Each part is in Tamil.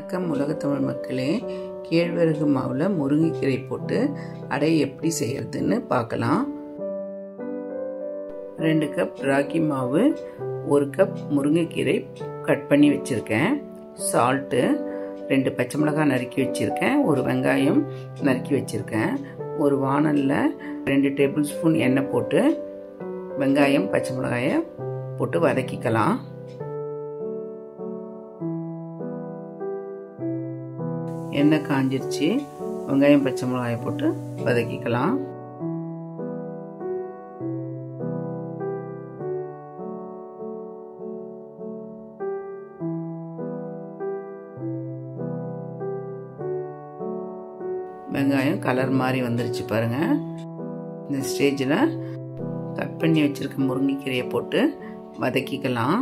வணக்கம் உலகத்தமிழ் மக்களே கேழ்வரகு மாவில் முருங்கைக்கீரை போட்டு அடை எப்படி செய்யறதுன்னு பார்க்கலாம் ரெண்டு கப் ராகி மாவு ஒரு கப் முருங்கைக்கீரை கட் பண்ணி வச்சுருக்கேன் சால்ட்டு ரெண்டு பச்சை மிளகாய் நறுக்கி வச்சுருக்கேன் ஒரு வெங்காயம் நறுக்கி வச்சுருக்கேன் ஒரு வானலில் ரெண்டு டேபிள் ஸ்பூன் எண்ணெய் போட்டு வெங்காயம் பச்சை மிளகாயை போட்டு வதக்கிக்கலாம் எண்ணெய் காஞ்சிருச்சு வெங்காயம் பச்சை மிளகாயை போட்டு வதக்கிக்கலாம் வெங்காயம் கலர் மாதிரி வந்துருச்சு பாருங்க இந்த ஸ்டேஜில் கட் பண்ணி வச்சிருக்க முருங்கைக்கீரையை போட்டு வதக்கிக்கலாம்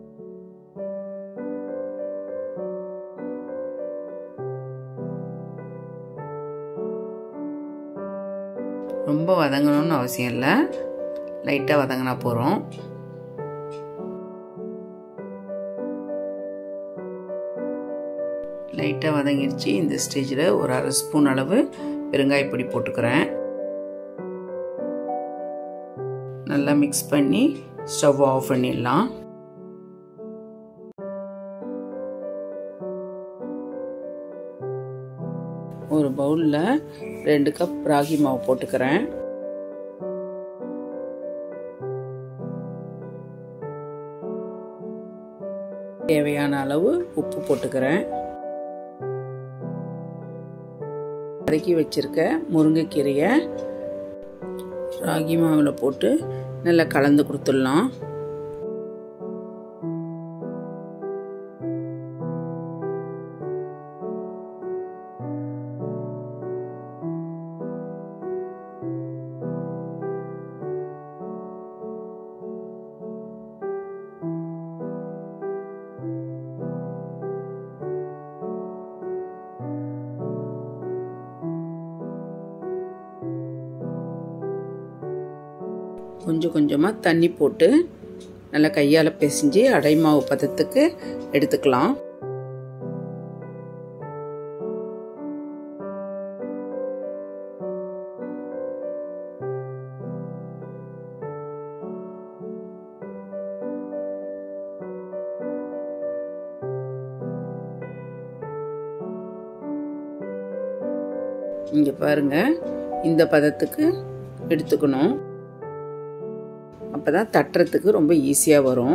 ரொம்ப வதங்கணும்னு அவசியம் இல்லை லைட்டாக வதங்கினா போகிறோம் லைட்டாக வதங்கிடுச்சு இந்த ஸ்டேஜில் ஒரு அரை ஸ்பூன் அளவு பெருங்காயப்பொடி போட்டுக்கிறேன் நல்லா மிக்ஸ் பண்ணி ஸ்டவ் ஆஃப் பண்ணிடலாம் ஒரு பவுலில் ரெண்டு கப் ராகி மாவு போட்டுக்கிறேன் தேவையான அளவு உப்பு போட்டுக்கிறேன் வதக்கி வச்சிருக்க முருங்கைக்கீரையை ராகி மாவில் போட்டு நல்லா கலந்து கொடுத்துடலாம் கொஞ்சம் கொஞ்சமாக தண்ணி போட்டு நல்லா கையால் பிசைஞ்சு அடை மாவு பதத்துக்கு எடுத்துக்கலாம் இங்கே பாருங்க இந்த பதத்துக்கு எடுத்துக்கணும் அப்போ தான் தட்டுறதுக்கு ரொம்ப ஈஸியாக வரும்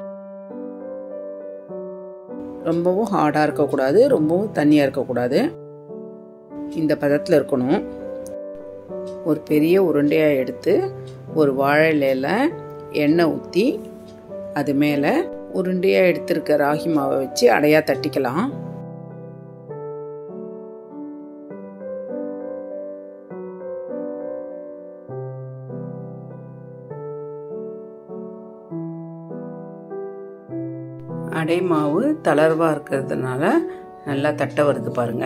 ரொம்பவும் ஹார்டாக இருக்கக்கூடாது ரொம்பவும் தண்ணியாக இருக்கக்கூடாது இந்த பதத்தில் இருக்கணும் ஒரு பெரிய உருண்டையாக எடுத்து ஒரு வாழை இலையில் எண்ணெய் ஊற்றி அது மேலே உருண்டையாக எடுத்திருக்க ராகி மாவை வச்சு அடையாக தட்டிக்கலாம் அடை மாவு தளர்வாக இருக்கிறதுனால நல்லா தட்ட வருது பாருங்க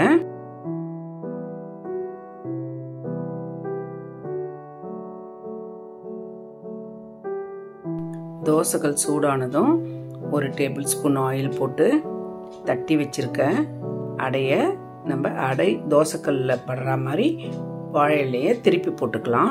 தோசைகள் சூடானதும் ஒரு டேபிள் ஸ்பூன் ஆயில் போட்டு தட்டி வச்சிருக்க அடைய நம்ம அடை தோசைக்கல்லில் படுற மாதிரி வாழை இலையை திருப்பி போட்டுக்கலாம்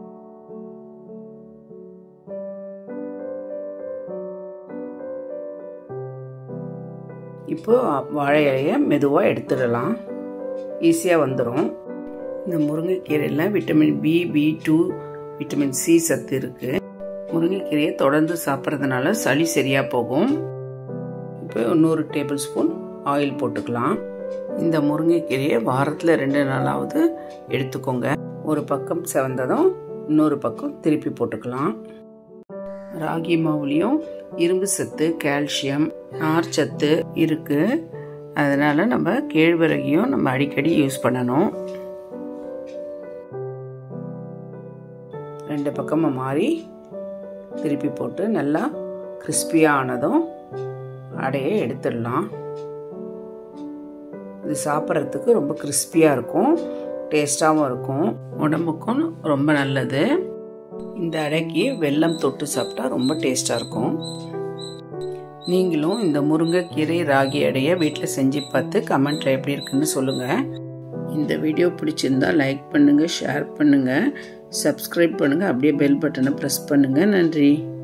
இப்போ வாழை இலையை மெதுவாக எடுத்துடலாம் ஈஸியாக வந்துடும் இந்த முருங்கைக்கீரையில் vitamin B B two vitamin C சத்து இருக்குது முருங்கைக்கீரையை தொடர்ந்து சாப்பிட்றதுனால சளி சரியாக போகும் இப்போ இன்னொரு டேபிள் ஸ்பூன் ஆயில் போட்டுக்கலாம் இந்த முருங்கைக்கீரையை வாரத்தில் ரெண்டு நாளாவது எடுத்துக்கோங்க ஒரு பக்கம் செவந்ததும் இன்னொரு பக்கம் திருப்பி போட்டுக்கலாம் ராகி மாவுலேயும் இரும்பு சத்து கால்சியம் நார் சத்து இருக்கு அதனால நம்ம கேழ்வரகையும் நம்ம அடிக்கடி யூஸ் பண்ணணும் ரெண்டு பக்கமும் மாறி திருப்பி போட்டு நல்லா கிறிஸ்பியாக ஆனதும் அடையை எடுத்துடலாம் இது சாப்பிட்றதுக்கு ரொம்ப கிறிஸ்பியாக இருக்கும் டேஸ்டாகவும் இருக்கும் உடம்புக்கும் ரொம்ப நல்லது இந்த அடைக்கு வெல்லம் தொட்டு சாப்பிட்டா ரொம்ப டேஸ்டாக இருக்கும் நீங்களும் இந்த முருங்கைக்கீரை ராகி அடைய வீட்டில் செஞ்சு பார்த்து கமெண்ட்டில் எப்படி இருக்குன்னு சொல்லுங்கள் இந்த வீடியோ பிடிச்சிருந்தா லைக் பண்ணுங்கள் ஷேர் பண்ணுங்கள் சப்ஸ்கிரைப் பண்ணுங்கள் அப்படியே பெல் பட்டனை ப்ரெஸ் பண்ணுங்கள் நன்றி